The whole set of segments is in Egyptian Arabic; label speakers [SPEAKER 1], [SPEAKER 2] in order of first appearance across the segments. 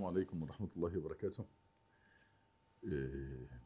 [SPEAKER 1] عليكم ورحمة الله وبركاته إيه،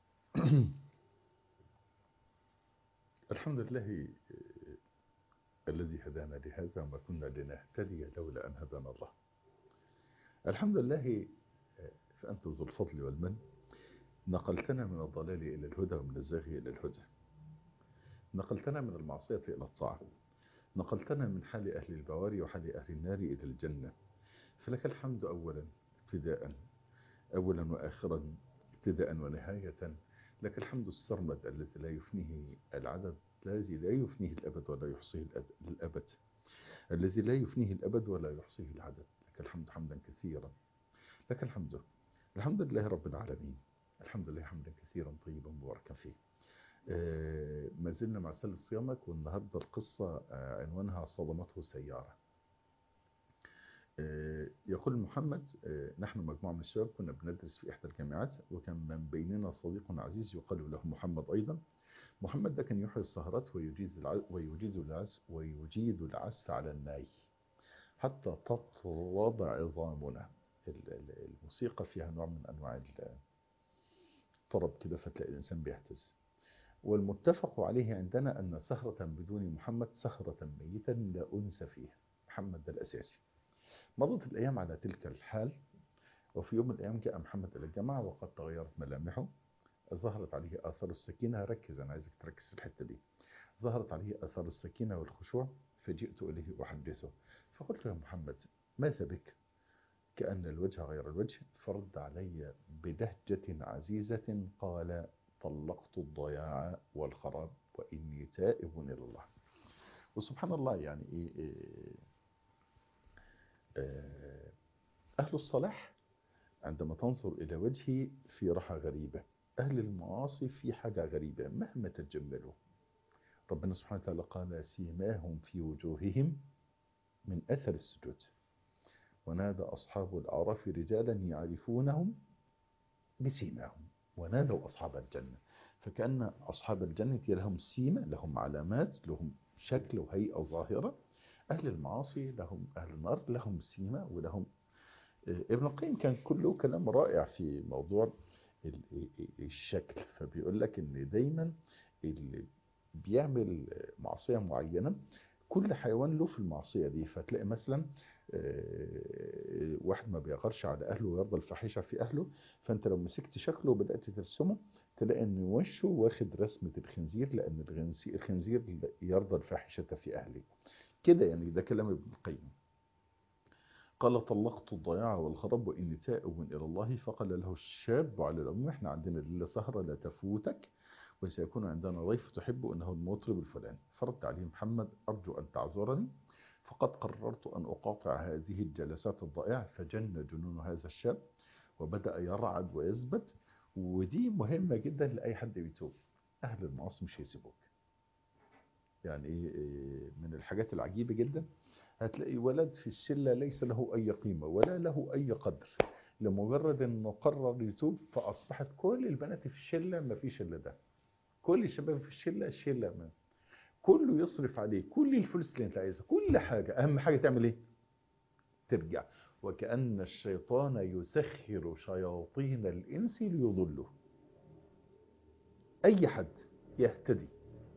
[SPEAKER 1] الحمد لله إيه، الذي هدانا لهذا وما كنا لنهتدي لولا أن هدانا الله الحمد لله إيه، فأنت ذو الفضل والمن نقلتنا من الضلال إلى الهدى ومن الزاغ إلى الهدى نقلتنا من المعصية إلى الطاعة نقلتنا من حال أهل البواري وحال أهل النار إلى الجنة فلك الحمد أولا ابتداء أولا وآخرا ابتداء ونهاية لك الحمد السرمد الذي لا يفنيه العدد الذي لا يفنيه الأبد ولا يحصيه الأد- الأبد الذي لا يفنيه الأبد ولا يحصيه العدد لك الحمد حمدا كثيرا لك الحمد الحمد لله رب العالمين الحمد لله حمدا كثيرا طيبا مباركا فيه آه، ما زلنا مع سلة صيامك والنهاردة القصة آه، عنوانها صدمته سيارة آه، يقول محمد آه، نحن مجموعة من الشباب كنا بندرس في إحدى الجامعات وكان من بيننا صديق عزيز يقال له محمد أيضا محمد ده كان يحيي السهرات ويجيز الع... ويجيز العزف ويجيد العزف على الناي حتى تطرب عظامنا ال- ال- الموسيقى فيها نوع من أنواع ال- الطرب كده فتلاقي الإنسان بيهتز والمتفق عليه عندنا أن سهرة بدون محمد سهرة ميتا لا أنس فيها محمد ده الأساسي مضت الأيام على تلك الحال وفي يوم من الأيام جاء محمد إلى الجامعة وقد تغيرت ملامحه ظهرت عليه آثار السكينة ركز أنا عايزك تركز في الحتة دي ظهرت عليه آثار السكينة والخشوع فجئت إليه أحدثه فقلت يا محمد ماذا بك كأن الوجه غير الوجه فرد علي بدهجة عزيزة قال طلقت الضياع والخراب وإني تائب إلى الله وسبحان الله يعني إيه, إيه آه، أهل الصلاح عندما تنظر إلى وجهي في راحة غريبة أهل المعاصي في حاجة غريبة مهما تجملوا ربنا سبحانه وتعالى قال سيماهم في وجوههم من أثر السجود ونادى أصحاب الأعراف رجالا يعرفونهم بسيماهم ونادوا أصحاب الجنة فكأن أصحاب الجنة لهم سيمة لهم علامات لهم شكل وهيئة ظاهرة أهل المعاصي لهم أهل النار لهم سيمة ولهم آه، ابن القيم كان كله كلام رائع في موضوع ال- الشكل فبيقول لك ان دايما اللي بيعمل معصية معينة كل حيوان له في المعصية دي فتلاقي مثلا آه، واحد ما بيغرش على أهله ويرضى الفاحشة في أهله فأنت لو مسكت شكله وبدأت ترسمه تلاقي أن وشه واخد رسمة الخنزير لأن الخنزير- الخنزير يرضى الفاحشة في أهله كده يعني ده كلام ابن القيم قال طلقت الضياع والخراب وإني تائب إلى الله فقال له الشاب على العموم احنا عندنا ليلة سهرة لا تفوتك وسيكون عندنا ضيف تحب أنه المطرب الفلاني فرد عليه محمد أرجو أن تعذرني فقد قررت أن أقاطع هذه الجلسات الضائعة فجن جنون هذا الشاب وبدأ يرعد ويثبت ودي مهمة جدا لأي حد بيتوب أهل المعاصي مش هيسيبوك يعني إيه إيه من الحاجات العجيبة جدا هتلاقي ولد في الشلة ليس له أي قيمة ولا له أي قدر لمجرد أنه قرر يتوب فأصبحت كل البنات في الشلة ما فيش إلا ده كل الشباب في الشلة الشلة ما كله يصرف عليه كل الفلوس اللي انت عايزها كل حاجة أهم حاجة تعمل إيه ترجع وكأن الشيطان يسخر شياطين الإنس ليضله أي حد يهتدي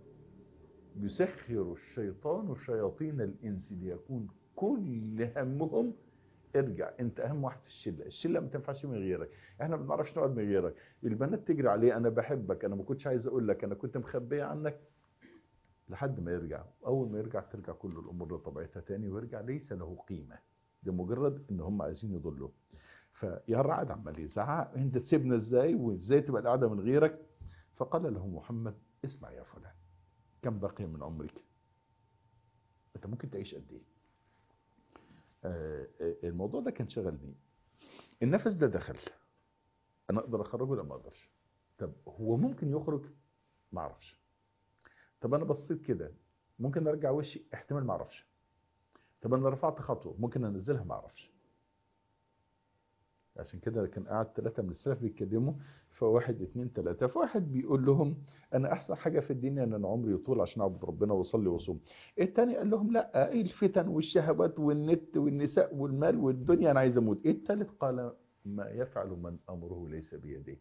[SPEAKER 1] يسخر الشيطان شياطين الإنس ليكون كل همهم ارجع انت اهم واحد في الشله الشله ما تنفعش من غيرك احنا ما بنعرفش نقعد من غيرك البنات تجري عليه انا بحبك انا ما كنتش عايز اقول لك انا كنت مخبيه عنك لحد ما يرجع اول ما يرجع ترجع كل الامور لطبيعتها تاني ويرجع ليس له قيمه لمجرد ان هم عايزين يضلوا فيرعد عمال يزعق انت تسيبنا ازاي وازاي تبقى القعده من غيرك فقال له محمد اسمع يا فلان كم بقي من عمرك انت ممكن تعيش قد ايه آه، آه، الموضوع ده كان شغلني النفس ده دخل انا اقدر اخرجه ولا ما اقدرش طب هو ممكن يخرج ما اعرفش طب انا بصيت كده ممكن ارجع وشي احتمال ما اعرفش طب انا رفعت خطوه ممكن انزلها ما اعرفش عشان كده كان قاعد ثلاثة من السلف بيتكلموا فواحد اتنين تلاتة فواحد بيقول لهم أنا أحسن حاجة في الدنيا إن أنا عمري يطول عشان أعبد ربنا وأصلي وأصوم التاني قال لهم لا إيه الفتن والشهوات والنت والنساء والمال والدنيا أنا عايز أموت التالت قال ما يفعل من أمره ليس بيده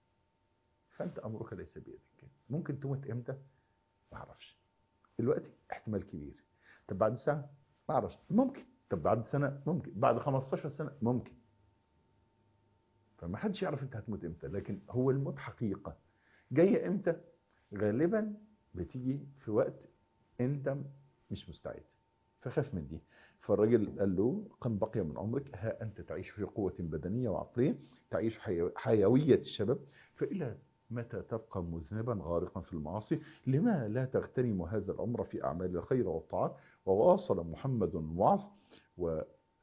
[SPEAKER 1] فأنت أمرك ليس بيدك ممكن تموت إمتى؟ ما أعرفش دلوقتي احتمال كبير طب بعد ساعة ما أعرفش ممكن طب بعد سنة ممكن بعد 15 سنة ممكن فما حدش يعرف انت هتموت امتى لكن هو الموت حقيقة جاية امتى غالبا بتيجي في وقت انت مش مستعد فخاف من دي فالراجل قال له كم بقي من عمرك ها انت تعيش في قوة بدنية وعقلية تعيش حيو... حيوية الشباب فإلى متى تبقى مذنبا غارقا في المعاصي لما لا تغتنم هذا العمر في أعمال الخير والطاعات وواصل محمد الوعظ و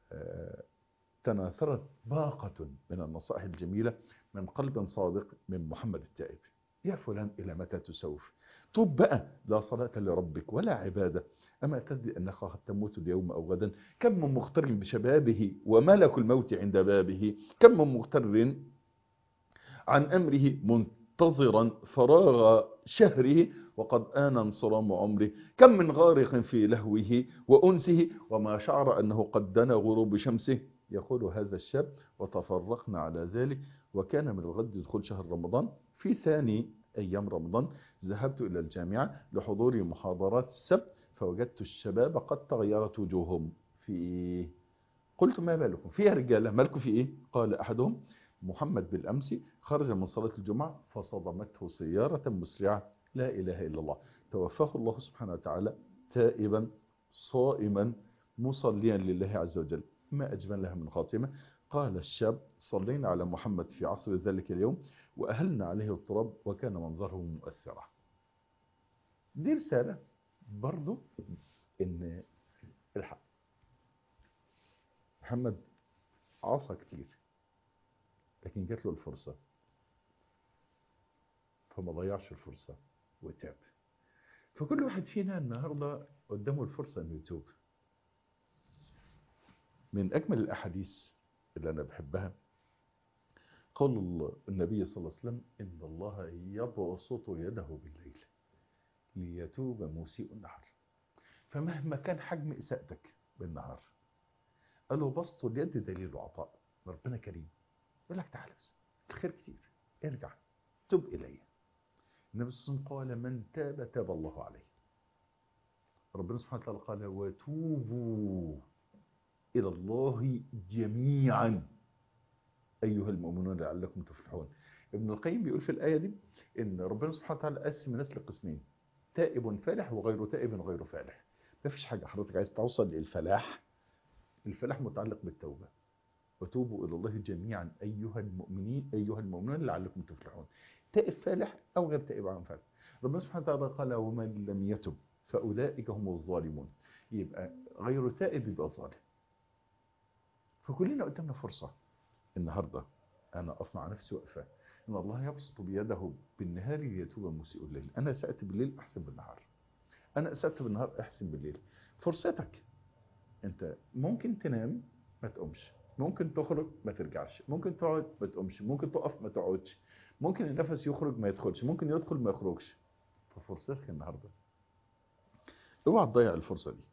[SPEAKER 1] تناثرت باقة من النصائح الجميلة من قلب صادق من محمد التائب يا فلان إلى متى تسوف طب بقى لا صلاة لربك ولا عبادة أما تدري أنك قد تموت اليوم أو غدا كم من مغتر بشبابه وملك الموت عند بابه كم من مغتر عن أمره منتظرا فراغ شهره وقد آن انصرام عمره كم من غارق في لهوه وأنسه وما شعر أنه قد دنا غروب شمسه يقول هذا الشاب وتفرقنا على ذلك وكان من الغد دخول شهر رمضان في ثاني أيام رمضان ذهبت إلى الجامعة لحضور محاضرات السبت فوجدت الشباب قد تغيرت وجوههم في إيه؟ قلت ما بالكم فيها رجالة مالكم في إيه قال أحدهم محمد بالأمس خرج من صلاة الجمعة فصدمته سيارة مسرعة لا إله إلا الله توفاه الله سبحانه وتعالى تائبا صائما مصليا لله عز وجل ما أجمل لها من خاتمة قال الشاب صلينا على محمد في عصر ذلك اليوم وأهلنا عليه التراب وكان منظره مؤثرا دي رسالة برضو إن الحق محمد عصى كتير لكن جات له الفرصة فما ضيعش الفرصة وتاب فكل واحد فينا النهاردة قدامه الفرصة أنه يتوب من أجمل الأحاديث اللي أنا بحبها قول النبي صلى الله عليه وسلم إن الله يبسط يده بالليل ليتوب مسيء النهار فمهما كان حجم إساءتك بالنهار قالوا بسط اليد دليل عطاء ربنا كريم يقول لك تعالى الخير كتير ارجع تب إلي النبي صلى الله عليه وسلم قال من تاب تاب الله عليه ربنا سبحانه وتعالى قال وتوبوا إلى الله جميعا أيها المؤمنون لعلكم تفلحون ابن القيم بيقول في الآية دي إن ربنا سبحانه وتعالى قسم الناس لقسمين تائب فالح وغير تائب غير فالح ما فيش حاجة حضرتك عايز توصل للفلاح الفلاح متعلق بالتوبة وتوبوا إلى الله جميعا أيها المؤمنين أيها المؤمنون لعلكم تفلحون تائب فالح أو غير تائب عن فالح ربنا سبحانه وتعالى قال ومن لم يتب فأولئك هم الظالمون يبقى غير تائب يبقى ظالم فكلنا قدامنا فرصة النهاردة أنا أقف مع نفسي وقفة إن الله يبسط بيده بالنهار ليتوب مسيء الليل أنا سأت بالليل أحسن بالنهار أنا أسأت بالنهار أحسن بالليل فرصتك أنت ممكن تنام ما تقومش ممكن تخرج ما ترجعش ممكن تقعد ما تقومش ممكن تقف ما تقعدش ممكن النفس يخرج ما يدخلش ممكن يدخل ما يخرجش ففرصتك النهارده اوعى تضيع الفرصه دي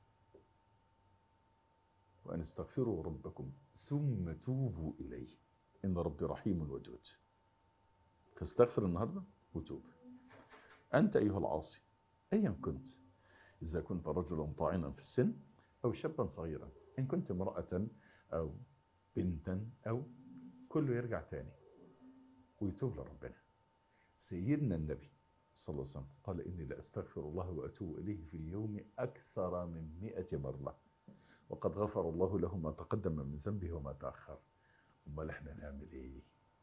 [SPEAKER 1] وان استغفروا ربكم ثم توبوا اليه ان ربي رحيم ودود فاستغفر النهارده وتوب انت ايها العاصي ايا كنت اذا كنت رجلا طاعنا في السن او شابا صغيرا ان كنت امراه او بنتا او كله يرجع تاني ويتوب لربنا سيدنا النبي صلى الله عليه وسلم قال إني لأستغفر الله وأتوب إليه في اليوم أكثر من مئة مرة وقد غفر الله له ما تقدم من ذنبه وما تأخر أمال إحنا نعمل إيه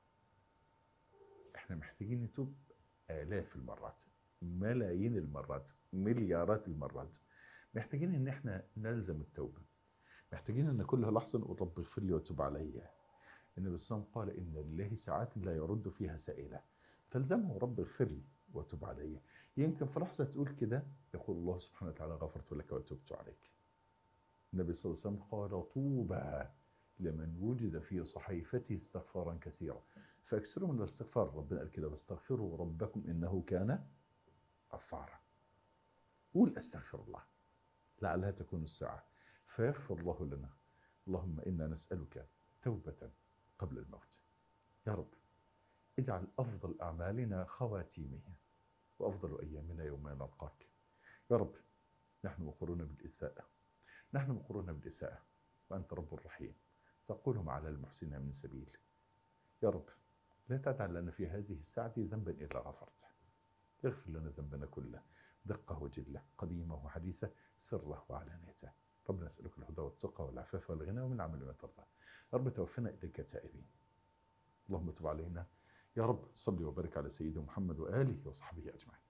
[SPEAKER 1] إحنا محتاجين نتوب آلاف المرات ملايين المرات مليارات المرات محتاجين إن إحنا نلزم التوبة محتاجين أن كل لحظة نقول رب اغفر لي وتب علي النبي صلى الله عليه وسلم قال إن لله ساعات لا يرد فيها سائلة فالزمه رب اغفر لي وتب علي يمكن في لحظة تقول كده يقول الله سبحانه وتعالى غفرت لك وتبت عليك النبي صلى الله عليه وسلم قال طوبى لمن وجد في صحيفته استغفارا كثيرا فاكثروا من الاستغفار ربنا قال كده واستغفروا ربكم انه كان غفارا قول استغفر الله لعلها تكون الساعة فيغفر الله لنا اللهم إنا نسألك توبة قبل الموت يا رب اجعل أفضل أعمالنا خواتيمها وأفضل أيامنا يوم نلقاك يا رب نحن مقرون بالإساءة نحن مقرون بالإساءة وأنت رب رحيم تقولهم على المحسنين من سبيل يا رب لا تدع لنا في هذه الساعة ذنبا إلا غفرته اغفر لنا ذنبنا كله دقه وجله قديمه وحديثه سره وعلانيته ربنا نسألك الهدى والتقى والعفاف والغنى ومن عمل ما ترضى رب توفنا إليك تائبين اللهم تب علينا يا رب صل وبارك على سيدنا محمد وآله وصحبه أجمعين